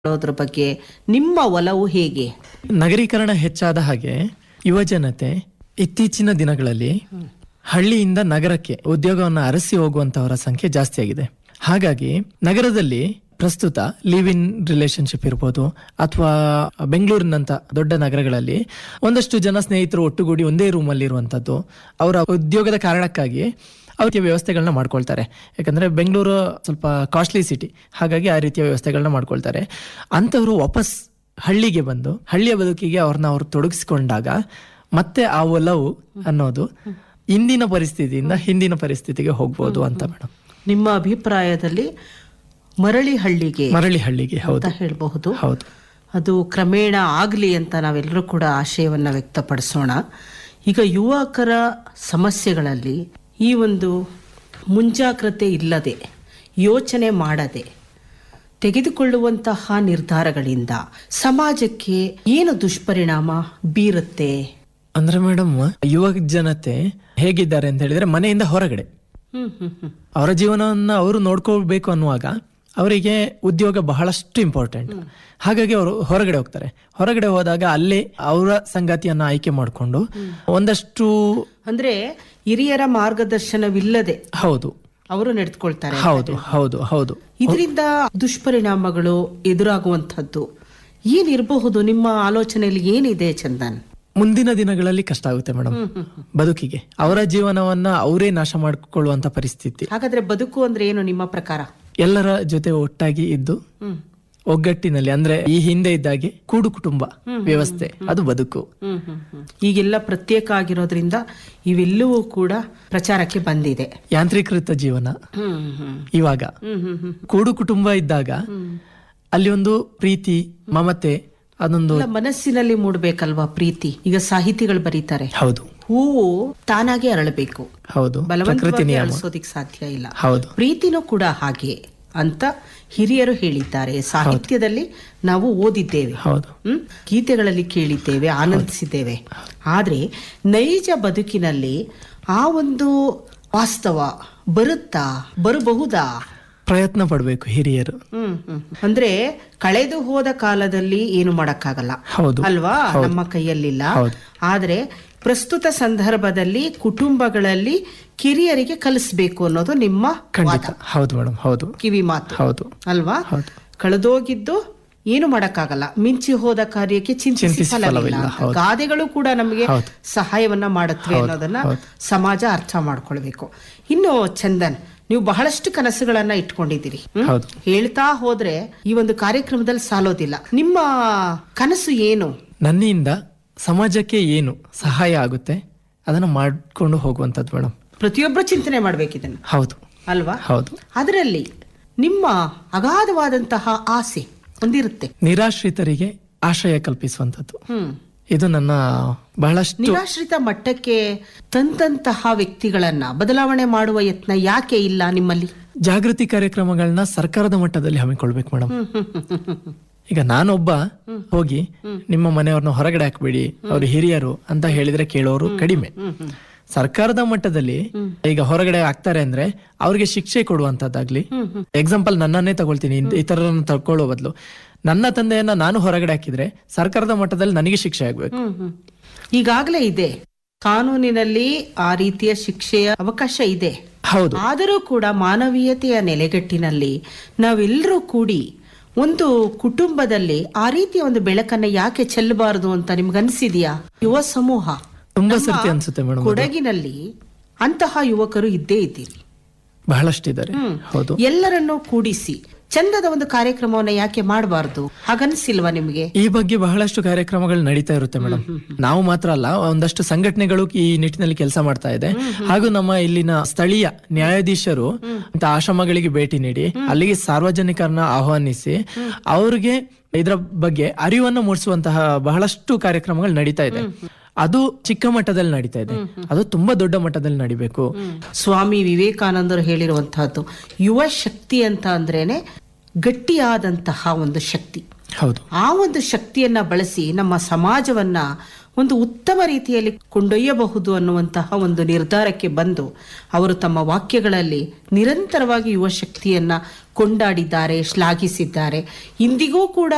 ಮಾಡೋದ್ರ ಬಗ್ಗೆ ನಿಮ್ಮ ಒಲವು ಹೇಗೆ ನಗರೀಕರಣ ಹೆಚ್ಚಾದ ಹಾಗೆ ಯುವ ಜನತೆ ಇತ್ತೀಚಿನ ದಿನಗಳಲ್ಲಿ ಹಳ್ಳಿಯಿಂದ ನಗರಕ್ಕೆ ಉದ್ಯೋಗವನ್ನು ಅರಸಿ ಹೋಗುವಂತವರ ಸಂಖ್ಯೆ ಜಾಸ್ತಿ ಆಗಿದೆ ಹಾಗಾಗಿ ನಗರದಲ್ಲಿ ಪ್ರಸ್ತುತ ಲಿವ್ ಇನ್ ರಿಲೇಶನ್ಶಿಪ್ ಇರ್ಬೋದು ಅಥವಾ ಬೆಂಗಳೂರಿನಂತ ದೊಡ್ಡ ನಗರಗಳಲ್ಲಿ ಒಂದಷ್ಟು ಜನ ಸ್ನೇಹಿತರು ಒಟ್ಟುಗೂಡಿ ಒಂದೇ ರೂಮಲ್ಲಿ ಇರುವಂತದ್ದು ಅವರ ಉದ್ಯೋಗದ ಕಾರಣಕ್ಕಾಗಿ ಅವ್ರಿಗೆ ವ್ಯವಸ್ಥೆಗಳನ್ನ ಮಾಡ್ಕೊಳ್ತಾರೆ ಯಾಕಂದ್ರೆ ಬೆಂಗಳೂರು ಸ್ವಲ್ಪ ಕಾಸ್ಟ್ಲಿ ಸಿಟಿ ಹಾಗಾಗಿ ಆ ರೀತಿಯ ವ್ಯವಸ್ಥೆಗಳನ್ನ ಮಾಡ್ಕೊಳ್ತಾರೆ ಅಂಥವ್ರು ವಾಪಸ್ ಹಳ್ಳಿಗೆ ಬಂದು ಹಳ್ಳಿಯ ಬದುಕಿಗೆ ಅವ್ರನ್ನ ಅವ್ರು ತೊಡಗಿಸಿಕೊಂಡಾಗ ಮತ್ತೆ ಆ ಒಲವು ಅನ್ನೋದು ಇಂದಿನ ಪರಿಸ್ಥಿತಿಯಿಂದ ಹಿಂದಿನ ಪರಿಸ್ಥಿತಿಗೆ ಹೋಗ್ಬೋದು ಅಂತ ಮೇಡಮ್ ನಿಮ್ಮ ಅಭಿಪ್ರಾಯದಲ್ಲಿ ಮರಳಿ ಹಳ್ಳಿಗೆ ಮರಳಿ ಹಳ್ಳಿಗೆ ಅಂತ ಹೌದು ಹೇಳಬಹುದು ಹೌದು ಅದು ಕ್ರಮೇಣ ಆಗಲಿ ಅಂತ ನಾವೆಲ್ಲರೂ ಕೂಡ ಆಶಯವನ್ನ ವ್ಯಕ್ತಪಡಿಸೋಣ ಈಗ ಯುವಕರ ಸಮಸ್ಯೆಗಳಲ್ಲಿ ಈ ಒಂದು ಮುಂಜಾಗ್ರತೆ ಇಲ್ಲದೆ ಯೋಚನೆ ಮಾಡದೆ ತೆಗೆದುಕೊಳ್ಳುವಂತಹ ನಿರ್ಧಾರಗಳಿಂದ ಸಮಾಜಕ್ಕೆ ಏನು ದುಷ್ಪರಿಣಾಮ ಬೀರುತ್ತೆ ಅಂದ್ರೆ ಮೇಡಮ್ ಯುವ ಜನತೆ ಹೇಗಿದ್ದಾರೆ ಅಂತ ಹೇಳಿದ್ರೆ ಮನೆಯಿಂದ ಹೊರಗಡೆ ಹ್ಮ್ ಹ್ಮ್ ಹ್ಮ್ ಅವರ ಜೀವನವನ್ನ ಅವರು ನೋಡ್ಕೊಳ್ಬೇಕು ಅನ್ನುವಾಗ ಅವರಿಗೆ ಉದ್ಯೋಗ ಬಹಳಷ್ಟು ಇಂಪಾರ್ಟೆಂಟ್ ಹಾಗಾಗಿ ಅವರು ಹೊರಗಡೆ ಹೋಗ್ತಾರೆ ಹೊರಗಡೆ ಹೋದಾಗ ಅಲ್ಲೇ ಅವರ ಸಂಗಾತಿಯನ್ನ ಆಯ್ಕೆ ಮಾಡಿಕೊಂಡು ಒಂದಷ್ಟು ಅಂದ್ರೆ ಹಿರಿಯರ ಮಾರ್ಗದರ್ಶನವಿಲ್ಲದೆ ಹೌದು ಅವರು ನಡೆದುಕೊಳ್ತಾರೆ ಹೌದು ಹೌದು ಹೌದು ಇದರಿಂದ ದುಷ್ಪರಿಣಾಮಗಳು ಎದುರಾಗುವಂಥದ್ದು ಏನಿರಬಹುದು ನಿಮ್ಮ ಆಲೋಚನೆಯಲ್ಲಿ ಏನಿದೆ ಚಂದನ್ ಮುಂದಿನ ದಿನಗಳಲ್ಲಿ ಕಷ್ಟ ಆಗುತ್ತೆ ಮೇಡಮ್ ಬದುಕಿಗೆ ಅವರ ಜೀವನವನ್ನ ಅವರೇ ನಾಶ ಮಾಡಿಕೊಳ್ಳುವಂತ ಪರಿಸ್ಥಿತಿ ಹಾಗಾದ್ರೆ ಬದುಕು ಅಂದ್ರೆ ಏನು ನಿಮ್ಮ ಪ್ರಕಾರ ಎಲ್ಲರ ಜೊತೆ ಒಟ್ಟಾಗಿ ಇದ್ದು ಹ್ಮ್ ಒಗ್ಗಟ್ಟಿನಲ್ಲಿ ಅಂದ್ರೆ ಈ ಹಿಂದೆ ಇದ್ದಾಗೆ ಕೂಡು ಕುಟುಂಬ ವ್ಯವಸ್ಥೆ ಅದು ಬದುಕು ಹ್ಮ್ ಹ್ಮ್ ಹ್ಮ್. ಈಗೆಲ್ಲ ಪ್ರತ್ಯೇಕ ಆಗಿರೋದ್ರಿಂದ ಇವೆಲ್ಲವೂ ಕೂಡ ಪ್ರಚಾರಕ್ಕೆ ಬಂದಿದೆ ಯಾಂತ್ರೀಕೃತ ಜೀವನ ಹ್ಮ್ ಹ್ಮ್ ಇವಾಗ ಹ್ಮ್ ಹ್ಮ್ ಹ್ಮ್ ಕೂಡು ಕುಟುಂಬ ಇದ್ದಾಗ ಅಲ್ಲಿ ಒಂದು ಪ್ರೀತಿ ಮಮತೆ ಅದೊಂದು ಅಲ್ಲ, ಮನಸ್ಸಿನಲ್ಲಿ ಮೂಡ್ಬೇಕಲ್ವಾ ಪ್ರೀತಿ ಈಗ ಸಾಹಿತಿಗಳು ಬರೀತಾರೆ ಹೌದು ಹೂವು ತಾನಾಗೆ ಅರಳಬೇಕು ಹೌದು ಪ್ರಕೃತಿ ಬಲವಂತವಾಗಿ ನಿಯಮ ಅರಳಿಸೋದಿಕ್ ಸಾಧ್ಯ ಇಲ್ಲ ಹೌದು ಪ್ರೀತಿನೂ ಕೂಡ ಹಾಗೆ ಅಂತ ಹಿರಿಯರು ಹೇಳಿದ್ದಾರೆ ಸಾಹಿತ್ಯದಲ್ಲಿ ನಾವು ಓದಿದ್ದೇವೆ ಹೌದು ಹ್ಮ್? ಗೀತೆಗಳಲ್ಲಿ ಕೇಳಿದ್ದೇವೆ ಆನಂದಿಸಿದ್ದೇವೆ ಆದ್ರೆ ನೈಜ ಬದುಕಿನಲ್ಲಿ ಆ ಒಂದು ವಾಸ್ತವ ಬರುತ್ತಾ ಬರಬಹುದಾ ಪ್ರಯತ್ನ ಪಡ್ಬೇಕು ಹಿರಿಯರು ಹ್ಮ್ ಹ್ಮ್. ಅಂದ್ರೆ ಕಳೆದು ಹೋದ ಕಾಲದಲ್ಲಿ ಏನು ಮಾಡಕ್ಕಾಗಲ್ಲ ಹೌದು ಅಲ್ವಾ ನಮ್ಮ ಕೈಯಲ್ಲಿಲ್ಲ ಹೌದು. ಆದ್ರೆ ಪ್ರಸ್ತುತ ಸಂದರ್ಭದಲ್ಲಿ ಕುಟುಂಬಗಳಲ್ಲಿ ಕಿರಿಯರಿಗೆ ಕಲಿಸ್ಬೇಕು ಅನ್ನೋದು ನಿಮ್ಮ ಖಂಡಿತ ಹೌದು ಮೇಡಮ್ ಹೌದು ಕಿವಿ ಮಾತು ಹೌದು ಅಲ್ವಾ ಹೌದು. ಕಳೆದೋಗಿದ್ದು ಏನು ಮಾಡಕ್ಕಾಗಲ್ಲ ಮಿಂಚಿ ಹೋದ ಕಾರ್ಯಕ್ಕೆ ಚಿಂತಿಸಿ ಚಿಂತಿಸಿ ಫಲವಿಲ್ಲ ಫಲವಿಲ್ಲ, ಅಂತ. ಹೌದು. ಗಾದೆಗಳು ಕೂಡ ನಮಗೆ ಹೌದು. ಸಹಾಯವನ್ನ ಮಾಡುತ್ತವೆ ಅನ್ನೋದನ್ನ ಹೌದು. ಸಮಾಜ ಅರ್ಥ ಮಾಡ್ಕೊಳ್ಬೇಕು ಇನ್ನು ಚಂದನ್ ನೀವು ಬಹಳಷ್ಟು ಕನಸುಗಳನ್ನ ಇಟ್ಕೊಂಡಿದ್ದೀರಿ ಹ್ಮ್? ಹೌದು. ಹೇಳ್ತಾ ಹೋದ್ರೆ ಈ ಒಂದು ಕಾರ್ಯಕ್ರಮದಲ್ಲಿ ಸಾಲೋದಿಲ್ಲ ನಿಮ್ಮ ಕನಸು ಏನು ನನ್ನಿಂದ ಸಮಾಜಕ್ಕೆ ಏನು ಸಹಾಯ ಆಗುತ್ತೆ ಅದನ್ನ ಮಾಡ್ಕೊಂಡು ಹೋಗುವಂತದ್ದು ಮೇಡಮ್ ಪ್ರತಿಯೊಬ್ಬರು ಚಿಂತನೆ ಮಾಡ್ಬೇಕು ಇದನ್ನ ಹೌದು ಅಲ್ವಾ ಹೌದು ಅದರಲ್ಲಿ ನಿಮ್ಮ ಅಗಾಧವಾದಂತಹ ಆಸೆ ಒಂದಿರುತ್ತೆ ನಿರಾಶ್ರಿತರಿಗೆ ಆಶ್ರಯ ಕಲ್ಪಿಸುವಂತದ್ದು ಹ್ಮ್ ಇದು ನನ್ನ ಬಹಳಷ್ಟು ನಿರಾಶ್ರಿತ ಮಟ್ಟಕ್ಕೆ ತಂದಂತಹ ವ್ಯಕ್ತಿಗಳನ್ನ ಬದಲಾವಣೆ ಮಾಡುವ ಯತ್ನ ಯಾಕೆ ಇಲ್ಲ ನಿಮ್ಮಲ್ಲಿ ಜಾಗೃತಿ ಕಾರ್ಯಕ್ರಮಗಳನ್ನ ಸರ್ಕಾರದ ಮಟ್ಟದಲ್ಲಿ ಹಮ್ಮಿಕೊಳ್ಬೇಕು ಮೇಡಮ್ ಈಗ ನಾನೊಬ್ಬ ಹೋಗಿ ನಿಮ್ಮ ಮನೆಯವ್ರನ್ನ ಹೊರಗಡೆ ಹಾಕ್ಬೇಡಿ ಅವ್ರು ಹಿರಿಯರು ಅಂತ ಹೇಳಿದ್ರೆ ಕೇಳೋರು ಕಡಿಮೆ ಸರ್ಕಾರದ ಮಟ್ಟದಲ್ಲಿ ಈಗ ಹೊರಗಡೆ ಆಗ್ತಾರೆ ಅಂದ್ರೆ ಅವ್ರಿಗೆ ಶಿಕ್ಷೆ ಕೊಡುವಂತದ್ದಾಗ್ಲಿ ಎಕ್ಸಾಂಪಲ್ ನನ್ನನ್ನೇ ತಗೊಳ್ತೀನಿ ಇದ್- ಇತರರನ್ನ ತಗೊಳ್ಳೋ ಬದಲು ನನ್ನ ತಂದೆಯನ್ನ ನಾನು ಹೊರಗಡೆ ಹಾಕಿದ್ರೆ ಸರ್ಕಾರದ ಮಟ್ಟದಲ್ಲಿ ನನಗೆ ಶಿಕ್ಷೆ ಆಗ್ಬೇಕು ಹ್ಮ್ ಹ್ಮ್. ಈಗಾಗಲೇ ಇದೆ ಕಾನೂನಿನಲ್ಲಿ ಆ ರೀತಿಯ ಶಿಕ್ಷೆಯ ಅವಕಾಶ ಇದೆ ಹೌದು ಆದರೂ ಕೂಡ ಮಾನವೀಯತೆಯ ನೆಲೆಗಟ್ಟಿನಲ್ಲಿ ನಾವೆಲ್ಲರೂ ಕೂಡಿ ಒಂದು ಕುಟುಂಬದಲ್ಲಿ ಆ ರೀತಿಯ ಒಂದು ಬೆಳಕನ್ನ ಯಾಕೆ ಚೆಲ್ಲಬಾರದು ಅಂತ ನಿಮ್ಗನ್ಸಿದ್ಯಾ ಯುವ ಸಮೂಹ ತುಂಬಾ ಸರ್ತಿ ಅನ್ಸುತ್ತೆ ಮೇಡಮ್ ಕೊಡಗಿನಲ್ಲಿ ಅಂತಹ ಯುವಕರು ಇದ್ದೇ ಇದ್ದೀರಿ ಬಹಳಷ್ಟಿದ್ದಾರೆ ಹೌದು ಎಲ್ಲರನ್ನೂ ಕೂಡಿಸಿ ಚಂದದ ಒಂದು ಕಾರ್ಯಕ್ರಮವನ್ನ ಯಾಕೆ ಮಾಡಬಾರ್ದು ಹಾಗನ್ಸಿಲ್ವಾ ನಿಮ್ಗೆ ಈ ಬಗ್ಗೆ ಬಹಳಷ್ಟು ಕಾರ್ಯಕ್ರಮಗಳು ನಡೀತಾ ಇರುತ್ತೆ ಮೇಡಮ್ ನಾವು ಮಾತ್ರ ಅಲ್ಲ ಒಂದಷ್ಟು ಸಂಘಟನೆಗಳು ಈ ನಿಟ್ಟಿನಲ್ಲಿ ಕೆಲಸ ಮಾಡ್ತಾ ಇದೆ ಹಾಗೂ ನಮ್ಮ ಇಲ್ಲಿನ ಸ್ಥಳೀಯ ನ್ಯಾಯಾಧೀಶರು ಇಂಥ ಆಶ್ರಮಗಳಿಗೆ ಭೇಟಿ ನೀಡಿ ಅಲ್ಲಿಗೆ ಸಾರ್ವಜನಿಕರನ್ನ ಆಹ್ವಾನಿಸಿ ಅವ್ರಿಗೆ ಇದರ ಬಗ್ಗೆ ಅರಿವನ್ನು ಮೂಡಿಸುವಂತಹ ಬಹಳಷ್ಟು ಕಾರ್ಯಕ್ರಮಗಳು ನಡೀತಾ ಇದೆ ಅದು ಚಿಕ್ಕ ಮಟ್ಟದಲ್ಲಿ ನಡೀತಾ ಇದೆ ಅದು ತುಂಬಾ ದೊಡ್ಡ ಮಟ್ಟದಲ್ಲಿ ನಡಿಬೇಕು ಸ್ವಾಮಿ ವಿವೇಕಾನಂದರು ಹೇಳಿರುವಂತಹದ್ದು ಯುವ ಶಕ್ತಿ ಅಂತ ಅಂದ್ರೇನೆ ಗಟ್ಟಿಯಾದಂತಹ ಒಂದು ಶಕ್ತಿ ಹೌದು ಆ ಒಂದು ಶಕ್ತಿಯನ್ನ ಬಳಸಿ ನಮ್ಮ ಸಮಾಜವನ್ನ ಒಂದು ಉತ್ತಮ ರೀತಿಯಲ್ಲಿ ಕೊಂಡೊಯ್ಯಬಹುದು ಅನ್ನುವಂತಹ ಒಂದು ನಿರ್ಧಾರಕ್ಕೆ ಬಂದು ಅವರು ತಮ್ಮ ವಾಕ್ಯಗಳಲ್ಲಿ ನಿರಂತರವಾಗಿ ಯುವ ಶಕ್ತಿಯನ್ನ ಕೊಂಡಾಡಿದ್ದಾರೆ ಶ್ಲಾಘಿಸಿದ್ದಾರೆ ಇಂದಿಗೂ ಕೂಡ